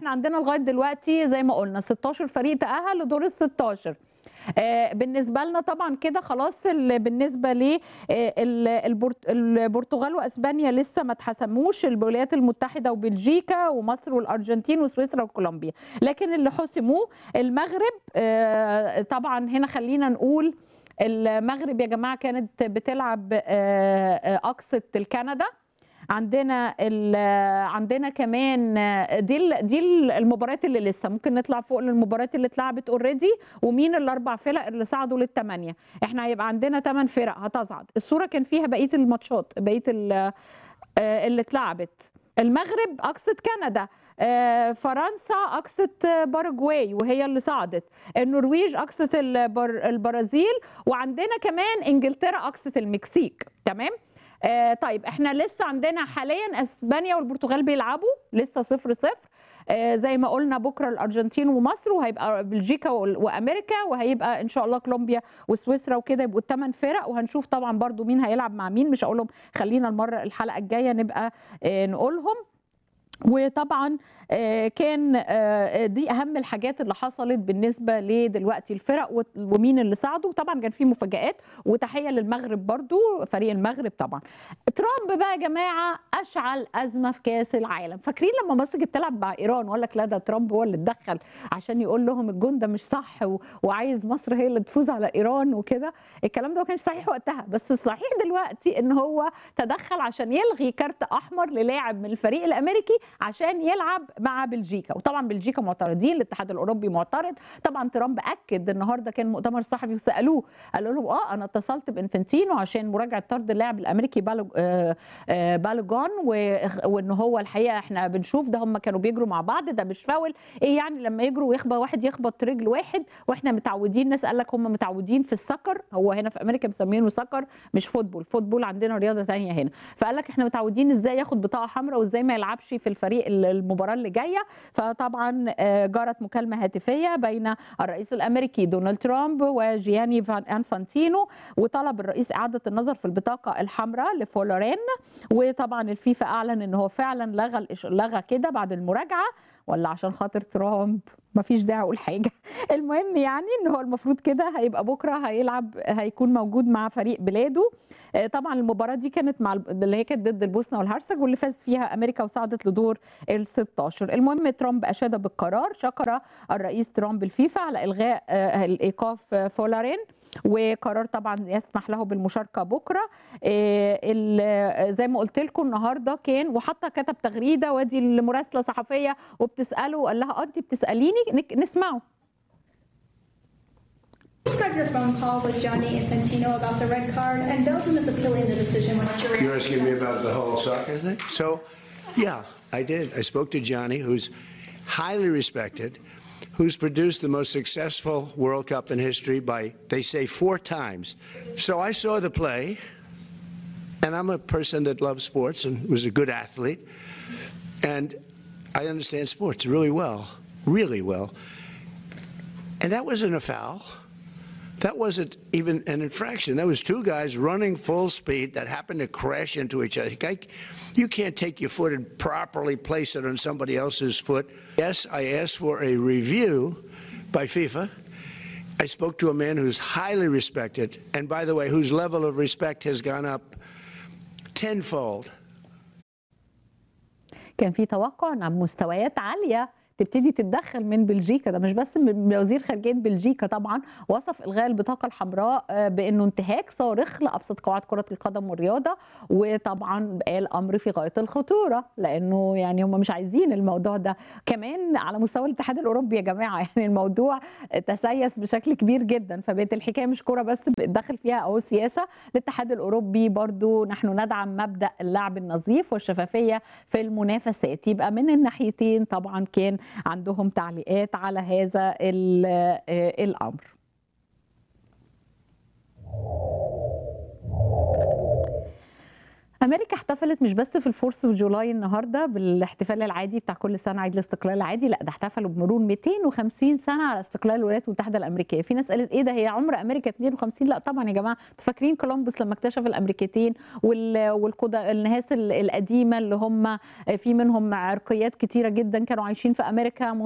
احنا عندنا لغايه دلوقتي زي ما قلنا 16 فريق تاهل لدور ال 16 آه، بالنسبه لنا طبعا كده خلاص ال- بالنسبه ل البرتغال واسبانيا لسه ما اتحسموش الولايات المتحده وبلجيكا ومصر والارجنتين وسويسرا وكولومبيا لكن اللي حسموه المغرب آه، طبعا هنا خلينا نقول المغرب يا جماعه كانت بتلعب آه، آه، اقصى الكندا عندنا ال- عندنا كمان دي ال- دي المباريات اللي لسه ممكن نطلع فوق للمباريات اللي اتلعبت اوريدي ومين الاربع فرق اللي صعدوا للثمانيه احنا هيبقى عندنا ثمان فرق هتصعد الصوره كان فيها بقيه الماتشات بقيه ال- آه، اللي اتلعبت المغرب اقصت كندا آه، فرنسا اقصت باراجواي وهي اللي صعدت النرويج اقصت البر- البرازيل وعندنا كمان انجلترا اقصت المكسيك تمام آه طيب احنا لسه عندنا حاليا اسبانيا والبرتغال بيلعبوا لسه صفر صفر آه زي ما قلنا بكره الارجنتين ومصر وهيبقى بلجيكا وال- وامريكا وهيبقى ان شاء الله كولومبيا وسويسرا وكده يبقوا الثمان فرق وهنشوف طبعا برضو مين هيلعب مع مين مش هقولهم خلينا المره الحلقه الجايه نبقى آه نقولهم وطبعا آه، كان آه، دي اهم الحاجات اللي حصلت بالنسبه لدلوقتي الفرق وت- ومين اللي صعدوا وطبعا كان في مفاجات وتحيه للمغرب برضو فريق المغرب طبعا ترامب بقى يا جماعه اشعل ازمه في كاس العالم فاكرين لما مصر كانت بتلعب مع ايران وقال لك لا ده ترامب هو اللي اتدخل عشان يقول لهم الجون ده مش صح و... وعايز مصر هي اللي تفوز على ايران وكده الكلام ده ما كانش صحيح وقتها بس الصحيح دلوقتي ان هو تدخل عشان يلغي كارت احمر للاعب من الفريق الامريكي عشان يلعب مع بلجيكا وطبعا بلجيكا معترضين الاتحاد الاوروبي معترض طبعا ترامب اكد النهارده كان مؤتمر صحفي وسالوه قالوا لهم اه انا اتصلت بانفنتينو عشان مراجعه طرد اللاعب الامريكي بالو آه آه بالوجون و- وان هو الحقيقه احنا بنشوف ده هم كانوا بيجروا مع بعض ده مش فاول ايه يعني لما يجروا ويخبط واحد يخبط رجل واحد واحنا متعودين ناس قال لك هم متعودين في السكر هو هنا في امريكا مسمينه سكر مش فوتبول فوتبول عندنا رياضه ثانيه هنا فقال لك احنا متعودين ازاي ياخد بطاقه حمراء وازاي ما يلعبش في الفريق المباراه اللي جايه فطبعا آه، جرت مكالمه هاتفيه بين الرئيس الامريكي دونالد ترامب وجياني فان انفانتينو وطلب الرئيس اعاده النظر في البطاقه الحمراء لفولورين وطبعا الفيفا اعلن ان هو فعلا لغى الإش- لغى كده بعد المراجعه ولا عشان خاطر ترامب مفيش داعي اقول حاجه المهم يعني ان هو المفروض كده هيبقى بكره هيلعب هيكون موجود مع فريق بلاده آه، طبعا المباراه دي كانت مع الب- اللي هي كانت ضد البوسنه والهرسك واللي فاز فيها امريكا وصعدت لدور ال 16 المهم ترامب اشاد بالقرار شكر الرئيس ترامب الفيفا على الغاء آه، الايقاف آه، فولارين وقرار طبعا يسمح له بالمشاركه بكره آه، ال- زي ما قلت لكم النهارده كان وحتى كتب تغريده ودي المراسله صحفيه وبتساله وقال لها اه انت بتساليني نك- نسمعه Describe your phone call with Gianni Infantino about the red card, and Belgium is appealing the decision. What's your You're reaction? asking me about the whole soccer thing? So, yeah, I did. I spoke to Johnny, who's highly respected, who's produced the most successful World Cup in history by, they say, four times. So I saw the play, and I'm a person that loves sports and was a good athlete, and I understand sports really well, really well. And that wasn't a foul. That wasn't even an infraction. That was two guys running full speed that happened to crash into each other. Guy- You can't take your foot and properly place it on somebody else's foot. Yes, I asked for a review by FIFA. I spoke to a man who's highly respected, and by the way, whose level of respect has gone up tenfold كان في توقع ان مستويات عاليه تبتدي تتدخل من بلجيكا ده مش بس من وزير خارجيه بلجيكا طبعا وصف الغاء البطاقه الحمراء آه، بانه انتهاك صارخ لابسط قواعد كره القدم والرياضه وطبعا قال امر في غايه الخطوره لانه يعني هم مش عايزين الموضوع ده كمان على مستوى الاتحاد الاوروبي يا جماعه يعني الموضوع تسيس بشكل كبير جدا فبقت الحكايه مش كوره بس داخل فيها او سياسه الاتحاد الاوروبي برضو نحن ندعم مبدا اللعب النظيف والشفافيه في المنافسات يبقى من الناحيتين طبعا كان عندهم تعليقات على هذا ال- آه، الامر امريكا احتفلت مش بس في الفورس وجولاي النهارده بالاحتفال العادي بتاع كل سنه عيد الاستقلال العادي لا ده احتفلوا بمرور 250 سنه على استقلال الولايات المتحده الامريكيه في ناس قالت ايه ده هي عمر امريكا 250 لا طبعا يا جماعه انتوا فاكرين كولومبوس لما اكتشف الامريكتين وال- والقدا الناس ال- القديمه اللي هم في منهم عرقيات كتيره جدا كانوا عايشين في امريكا